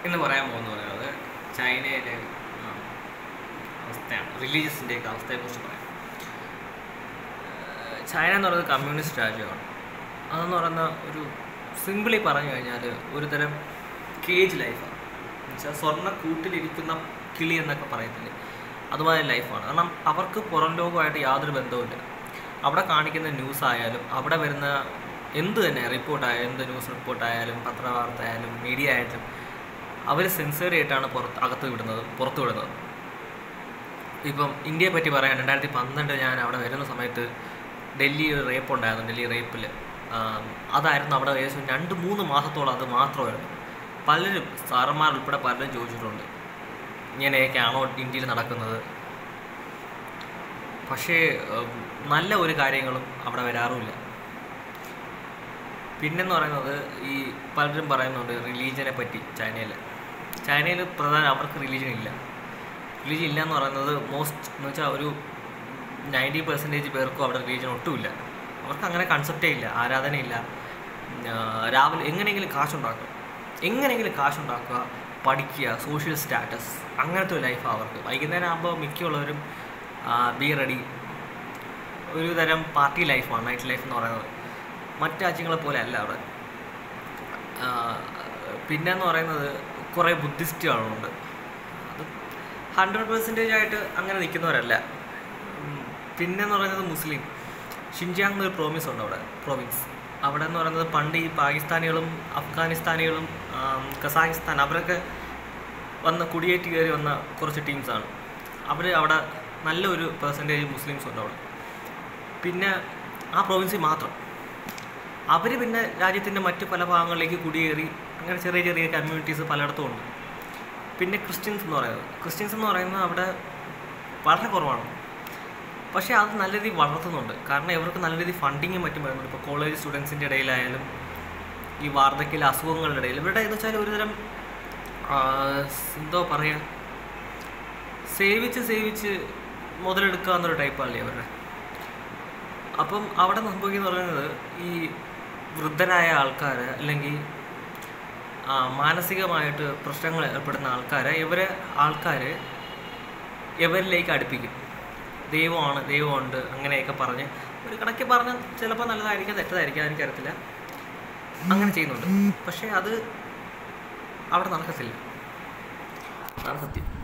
എന്ന് പറയാൻ പോകുന്നത് പറയുന്നത് ചൈനയിലെ ആ, അവസ്ഥയാണ് റിലീജിയസിൻ്റെയൊക്കെ അവസ്ഥയെക്കുറിച്ച് പറയാം ഏഹ് ചൈന എന്ന് പറയുന്നത് കമ്മ്യൂണിസ്റ്റ് രാജ്യമാണ് അതെന്ന് പറയുന്ന ഒരു സിമ്പിളി പറഞ്ഞു കഴിഞ്ഞാൽ ഒരു തരം കേജ് ലൈഫാണ് എന്നുവെച്ചാൽ സ്വർണ്ണ കൂട്ടിലിരിക്കുന്ന കിളി എന്നൊക്കെ പറയത്തില്ലേ അതുപോലെ ലൈഫാണ് കാരണം അവർക്ക് പുറം ലോകമായിട്ട് യാതൊരു ബന്ധവുമില്ല അവിടെ കാണിക്കുന്ന ന്യൂസ് ആയാലും അവിടെ വരുന്ന എന്ത് തന്നെ റിപ്പോർട്ടായാലും എന്ത് ന്യൂസ് റിപ്പോർട്ടായാലും പത്രവാർത്ത ആയാലും മീഡിയ ആയാലും അവർ സെൻസർ ചെയ്തിട്ടാണ് പുറത്ത് അകത്ത് വിടുന്നത് പുറത്ത് വിടുന്നത് ഇപ്പം ഇന്ത്യയെ പറ്റി പറയാൻ രണ്ടായിരത്തി പന്ത്രണ്ട് ഞാൻ അവിടെ വരുന്ന സമയത്ത് ഡൽഹി ഒരു റേപ്പ് ഉണ്ടായിരുന്നു ഡൽഹി റേപ്പിൽ അതായിരുന്നു അവിടെ ഏകദേശം രണ്ട് മൂന്ന് മാസത്തോളം അത് മാത്രമായിരുന്നു പലരും സാറന്മാർ ഉൾപ്പെടെ പലരും ചോദിച്ചിട്ടുണ്ട് ഇങ്ങനെയൊക്കെയാണോ ഇന്ത്യയിൽ നടക്കുന്നത് പക്ഷേ ഉം, നല്ല ഒരു കാര്യങ്ങളും അവിടെ വരാറുമില്ല പിന്നെന്ന് പറയുന്നത് ഈ പലരും പറയുന്നുണ്ട് റിലീജിയനെ പറ്റി ചൈനയിൽ ചൈനയിൽ പ്രധാന അവർക്ക് റിലീജിയൻ ഇല്ല റിലീജിയൻ ഇല്ല എന്ന് പറയുന്നത് മോസ്റ്റ് എന്ന് വെച്ചാൽ ഒരു നയൻറ്റി പെർസെൻറ്റേജ് പേർക്കും അവിടെ റിലീജിയൻ ഒട്ടുമില്ല അവർക്ക് അങ്ങനെ കൺസെപ്റ്റേ ഇല്ല ആരാധനയില്ല ആ, രാവിലെ എങ്ങനെയെങ്കിലും കാശുണ്ടാക്കുക എങ്ങനെയെങ്കിലും കാശുണ്ടാക്കുക പഠിക്കുക സോഷ്യൽ സ്റ്റാറ്റസ് അങ്ങനത്തെ ഒരു ലൈഫാണ് അവർക്ക് വൈകുന്നേരം ആകുമ്പോൾ മിക്കുള്ളവരും ബി റെഡി ഒരു തരം പാർട്ടി ലൈഫാണ് നൈറ്റ് ലൈഫ് എന്ന് പറയുന്നത് മറ്റ് രാജ്യങ്ങളെ പോലെ അല്ല അവിടെ ആ, പിന്നെന്ന് പറയുന്നത് കുറേ ബുദ്ധിസ്റ്റുകളുണ്ട് അത് ഹൺഡ്രഡ് പെർസെൻറ്റേജ് ആയിട്ട് അങ്ങനെ നിൽക്കുന്നവരല്ല ഉം, പിന്നെന്ന് പറയുന്നത് മുസ്ലിം ഷിൻജിയാങ് എന്നൊരു പ്രോവിൻസ് ഉണ്ട് അവിടെ പ്രോവിൻസ് അവിടെ എന്ന് പറയുന്നത് പണ്ട് ഈ പാകിസ്ഥാനികളും അഫ്ഗാനിസ്ഥാനികളും ആം, കസാഖിസ്ഥാൻ അവരൊക്കെ വന്ന കുടിയേറ്റ് കയറി വന്ന കുറച്ച് ടീംസാണ് അവർ അവിടെ നല്ലൊരു പെർസെൻറ്റേജ് മുസ്ലിംസ് ഉണ്ട് അവിടെ പിന്നെ ആ പ്രോവിൻസിൽ മാത്രം അവർ പിന്നെ രാജ്യത്തിൻ്റെ മറ്റ് പല ഭാഗങ്ങളിലേക്ക് കുടിയേറി അങ്ങനെ ചെറിയ ചെറിയ കമ്മ്യൂണിറ്റീസ് പലയിടത്തും ഉണ്ട് പിന്നെ ക്രിസ്ത്യൻസ് എന്ന് പറയുന്നത് ക്രിസ്ത്യൻസ് എന്ന് പറയുന്നത് അവിടെ വളരെ കുറവാണ് പക്ഷേ അത് നല്ല രീതിയിൽ വളർത്തുന്നുണ്ട് കാരണം ഇവർക്ക് നല്ല രീതിയിൽ ഫണ്ടിങ്ങും മറ്റും വരുന്നുണ്ട് ഇപ്പോൾ കോളേജ് സ്റ്റുഡൻസിൻ്റെ ഇടയിലായാലും ഈ വാർദ്ധക്യയിലെ അസുഖങ്ങളുടെ ഇടയിൽ ഇവരുടെ എന്ന് വെച്ചാൽ ഒരുതരം ആ, എന്തോ പറയുക സേവിച്ച് സേവിച്ച് മുതലെടുക്കുക എന്നൊരു ടൈപ്പല്ലേ അവരുടെ അപ്പം അവിടെ സംഭവിക്കുന്നത് പറയുന്നത് ഈ വൃദ്ധരായ ആൾക്കാർ അല്ലെങ്കിൽ ആ, മാനസികമായിട്ട് പ്രശ്നങ്ങൾ ഏർപ്പെടുന്ന ആൾക്കാരെ ഇവരെ ആൾക്കാർ ഇവരിലേക്ക് അടുപ്പിക്കും ദൈവമാണ് ദൈവമുണ്ട് അങ്ങനെയൊക്കെ പറഞ്ഞ് ഒരു കണക്ക് പറഞ്ഞ് ചിലപ്പോൾ നല്ലതായിരിക്കാം തെറ്റതായിരിക്കാം എനിക്കറിയത്തില്ല അങ്ങനെ ചെയ്യുന്നുണ്ട് പക്ഷേ അത് അവിടെ നടക്കത്തില്ല അതാണ് സത്യം